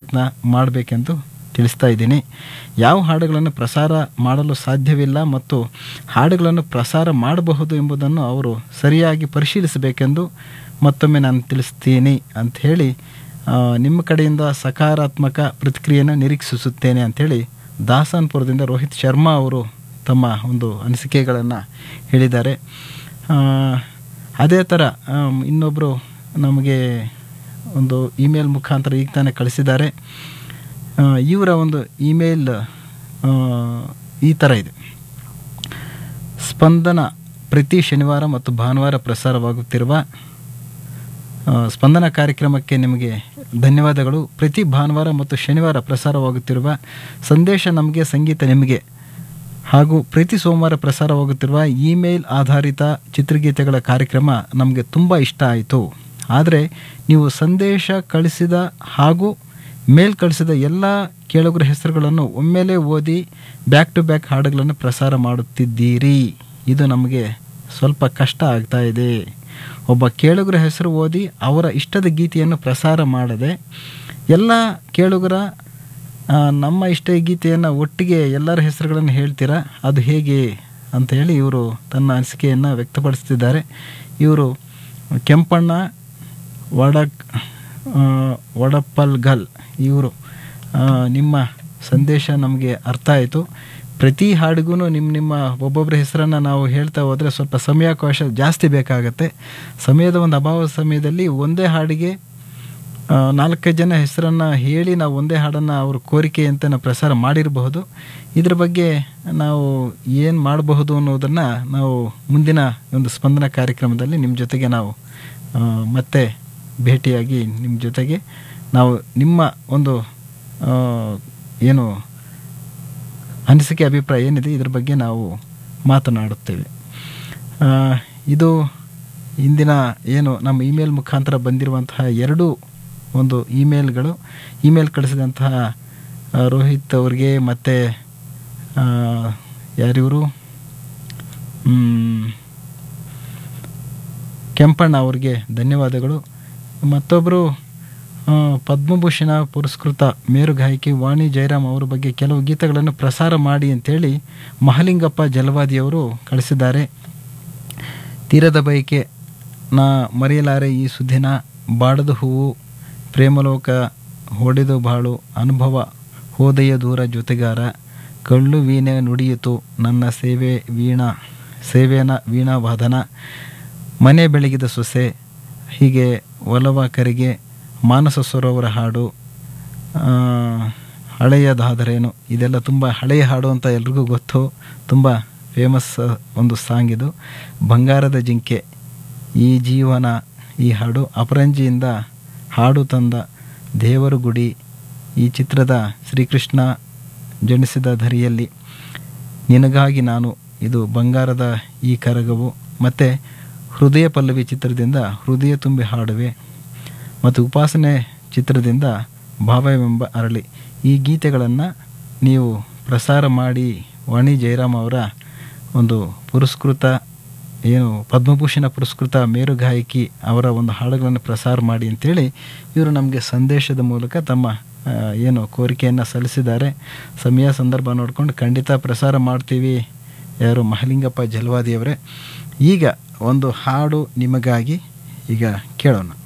ಪ್ರಯತ್ನ ಮಾಡಬೇಕೆಂದು ತಿಳಿಸ್ತಾ ಇದ್ದೀನಿ ಯಾವ ಹಾಡುಗಳನ್ನು ಪ್ರಸಾರ ಮಾಡಲು ಸಾಧ್ಯವಿಲ್ಲ ಮತ್ತು ಹಾಡುಗಳನ್ನು ಪ್ರಸಾರ ಮಾಡಬಹುದು ಎಂಬುದನ್ನು ಅವರು ಸರಿಯಾಗಿ ಪರಿಶೀಲಿಸಬೇಕೆಂದು ಮತ್ತೊಮ್ಮೆ ನಾನು ತಿಳಿಸ್ತೀನಿ ಅಂತ ಹೇಳಿ ಆ, ನಿಮ್ಮ ಕಡೆಯಿಂದ ಸಕಾರಾತ್ಮಕ ಪ್ರತಿಕ್ರಿಯೆಯನ್ನು ನಿರೀಕ್ಷಿಸುತ್ತೇನೆ ಅಂಥೇಳಿ ದಾಸನ್ಪುರದಿಂದ ರೋಹಿತ್ ಶರ್ಮಾ ಅವರು ತಮ್ಮ ಒಂದು ಅನಿಸಿಕೆಗಳನ್ನು ಹೇಳಿದ್ದಾರೆ ಆ, ಅದೇ ಥರ ಆಮ್, ಇನ್ನೊಬ್ಬರು ನಮಗೆ ಒಂದು ಇಮೇಲ್ ಮುಖಾಂತರ ಈಗ ತಾನೇ ಕಳಿಸಿದ್ದಾರೆ ಆ, ಇವರ ಒಂದು ಇಮೇಲ್ ಆ, ಈ ಥರ ಇದೆ ಸ್ಪಂದನ ಪ್ರತಿ ಶನಿವಾರ ಮತ್ತು ಭಾನುವಾರ ಪ್ರಸಾರವಾಗುತ್ತಿರುವ ಆ, ಸ್ಪಂದನ ಕಾರ್ಯಕ್ರಮಕ್ಕೆ ನಿಮಗೆ ಧನ್ಯವಾದಗಳು ಪ್ರತಿ ಭಾನುವಾರ ಮತ್ತು ಶನಿವಾರ ಪ್ರಸಾರವಾಗುತ್ತಿರುವ ಸಂದೇಶ ನಮಗೆ ಸಂಗೀತ ನಿಮಗೆ ಹಾಗೂ ಪ್ರತಿ ಸೋಮವಾರ ಪ್ರಸಾರವಾಗುತ್ತಿರುವ ಇಮೇಲ್ ಆಧಾರಿತ ಚಿತ್ರಗೀತೆಗಳ ಕಾರ್ಯಕ್ರಮ ನಮಗೆ ತುಂಬ ಇಷ್ಟ ಆಯಿತು ಆದರೆ ನೀವು ಸಂದೇಶ ಕಳಿಸಿದ ಹಾಗೂ ಮೇಲ್ ಕಳಿಸಿದ ಎಲ್ಲ ಕೇಳುಗರ ಹೆಸರುಗಳನ್ನು ಒಮ್ಮೆಲೇ ಓದಿ ಬ್ಯಾಕ್ ಟು ಬ್ಯಾಕ್ ಹಾಡುಗಳನ್ನು ಪ್ರಸಾರ ಮಾಡುತ್ತಿದ್ದೀರಿ ಇದು ನಮಗೆ ಸ್ವಲ್ಪ ಕಷ್ಟ ಆಗ್ತಾ ಇದೆ ಒಬ್ಬ ಕೇಳುಗರ ಹೆಸರು ಓದಿ ಅವರ ಇಷ್ಟದ ಗೀತೆಯನ್ನು ಪ್ರಸಾರ ಮಾಡದೆ ಎಲ್ಲ ಕೇಳುಗರ ಆ, ನಮ್ಮ ಇಷ್ಟ ಗೀತೆಯನ್ನು ಒಟ್ಟಿಗೆ ಎಲ್ಲರ ಹೆಸರುಗಳನ್ನು ಹೇಳ್ತೀರಾ ಅದು ಹೇಗೆ ಅಂತ ಹೇಳಿ ಇವರು ತನ್ನ ಅನಿಸಿಕೆಯನ್ನು ವ್ಯಕ್ತಪಡಿಸ್ತಿದ್ದಾರೆ ಇವರು ಕೆಂಪಣ್ಣ ವಡಕ್ ಆ, ವಡಪ್ಪಲ್ಗಲ್ ಇವರು ಆ, ನಿಮ್ಮ ಸಂದೇಶ ನಮಗೆ ಅರ್ಥ ಆಯಿತು ಪ್ರತಿ ಹಾಡಿಗೂ ನಿಮ್ಮ ನಿಮ್ಮ ಒಬ್ಬೊಬ್ಬರ ಹೆಸರನ್ನು ನಾವು ಹೇಳ್ತಾ ಹೋದರೆ ಸ್ವಲ್ಪ ಸಮಯಾವಕಾಶ ಜಾಸ್ತಿ ಬೇಕಾಗತ್ತೆ ಸಮಯದ ಒಂದು ಅಭಾವ ಸಮಯದಲ್ಲಿ ಒಂದೇ ಹಾಡಿಗೆ ಆ, ನಾಲ್ಕೈದು ಜನ ಹೆಸರನ್ನು ಹೇಳಿ ನಾವು ಒಂದೇ ಹಾಡನ್ನು ಅವ್ರ ಕೋರಿಕೆ ಅಂತ ನಾವು ಪ್ರಸಾರ ಮಾಡಿರಬಹುದು ಇದ್ರ ಬಗ್ಗೆ ನಾವು ಏನು ಮಾಡಬಹುದು ಅನ್ನೋದನ್ನು ನಾವು ಮುಂದಿನ ಒಂದು ಸ್ಪಂದನ ಕಾರ್ಯಕ್ರಮದಲ್ಲಿ ನಿಮ್ಮ ಜೊತೆಗೆ ನಾವು ಆ, ಮತ್ತೆ ಭೇಟಿಯಾಗಿ ನಿಮ್ಮ ಜೊತೆಗೆ ನಾವು ನಿಮ್ಮ ಒಂದು ಆ, ಏನು ಅನಿಸಿಕೆ ಅಭಿಪ್ರಾಯ ಏನಿದೆ ಇದ್ರ ಬಗ್ಗೆ ನಾವು ಮಾತನಾಡುತ್ತೇವೆ ಆ, ಇದು ಇಂದಿನ ಏನು ನಮ್ಮ ಇಮೇಲ್ ಮುಖಾಂತರ ಬಂದಿರುವಂತಹ ಎರಡು ಒಂದು ಇಮೇಲ್ಗಳು ಇಮೇಲ್ ಕಳಿಸಿದಂತಹ ಆ, ರೋಹಿತ್ ಅವ್ರಿಗೆ ಮತ್ತು ಯಾರಿವರು ಮ್, ಕೆಂಪಣ್ಣ ಅವ್ರಿಗೆ ಧನ್ಯವಾದಗಳು ಮತ್ತೊಬ್ಬರು ಆ, ಪದ್ಮಭೂಷಣ ಪುರಸ್ಕೃತ ಮೇರು ಗಾಯಕಿ ವಾಣಿ ಜಯರಾಮ್ ಅವರ ಬಗ್ಗೆ ಕೆಲವು ಗೀತೆಗಳನ್ನು ಪ್ರಸಾರ ಮಾಡಿ ಅಂತೇಳಿ ಮಹಲಿಂಗಪ್ಪ ಜಲವಾದಿಯವರು ಕಳಿಸಿದ್ದಾರೆ ತೀರದ ಬಯಕೆ ನಾ ಮರೆಯಲಾರೆ ಈ ಸುದ್ದಿನ ಬಾಡದ ಹೂವು ಪ್ರೇಮಲೋಕ ಹೊಡೆದು ಬಾಳು ಅನುಭವ ಹೋದೆಯ ದೂರ ಜೊತೆಗಾರ ಕಳ್ಳು ವೀಣೆ ನುಡಿಯಿತು ನನ್ನ ಸೇವೆ ವೀಣಾ ಸೇವೆನ ವೀಣಾ ವಾದನ ಮನೆ ಬೆಳಗಿದ ಸೊಸೆ ಹೀಗೆ ಒಲವ ಕರಿಗೆ ಮಾನಸ ಸರೋವರ ಹಾಡು ಆ, ಹಳೆಯದಾದರೇನು ಇದೆಲ್ಲ ತುಂಬ ಹಳೆಯ ಹಾಡು ಅಂತ ಎಲ್ರಿಗೂ ಗೊತ್ತು ತುಂಬ ಫೇಮಸ್ ಒಂದು ಸಾಂಗ್ ಇದು ಬಂಗಾರದ ಜಿಂಕೆ ಈ ಜೀವನ ಈ ಹಾಡು ಅಪರಂಜಿಯಿಂದ ಹಾಡು ತಂದ ದೇವರ ಗುಡಿ ಈ ಚಿತ್ರದ ಶ್ರೀಕೃಷ್ಣ ಜನಿಸಿದ ಧರಿಯಲ್ಲಿ ನಿನಗಾಗಿ ನಾನು ಇದು ಬಂಗಾರದ ಈ ಕರಗವು ಮತ್ತು ಹೃದಯ ಪಲ್ಲವಿ ಚಿತ್ರದಿಂದ ಹೃದಯ ತುಂಬಿ ಹಾಡುವೆ ಮತ್ತು ಉಪಾಸನೆ ಚಿತ್ರದಿಂದ ಭಾವವೆಂಬ ಅರಳಿ ಈ ಗೀತೆಗಳನ್ನು ನೀವು ಪ್ರಸಾರ ಮಾಡಿ ವಾಣಿ ಜಯರಾಮ್ ಅವರ ಒಂದು ಪುರಸ್ಕೃತ ಏನು ಪದ್ಮಭೂಷಣ ಪುರಸ್ಕೃತ ಮೇರು ಗಾಯಕಿ ಅವರ ಒಂದು ಹಾಡುಗಳನ್ನು ಪ್ರಸಾರ ಮಾಡಿ ಅಂತೇಳಿ ಇವರು ನಮಗೆ ಸಂದೇಶದ ಮೂಲಕ ತಮ್ಮ ಆ, ಏನು ಕೋರಿಕೆಯನ್ನು ಸಲ್ಲಿಸಿದ್ದಾರೆ ಸಮಯ ಸಂದರ್ಭ ನೋಡಿಕೊಂಡು ಖಂಡಿತ ಪ್ರಸಾರ ಮಾಡ್ತೀವಿ ಯಾರು ಮಹಲಿಂಗಪ್ಪ ಜಲವಾದಿಯವರೇ ಈಗ ಒಂದು ಹಾಡು ನಿಮಗಾಗಿ ಈಗ ಕೇಳೋಣ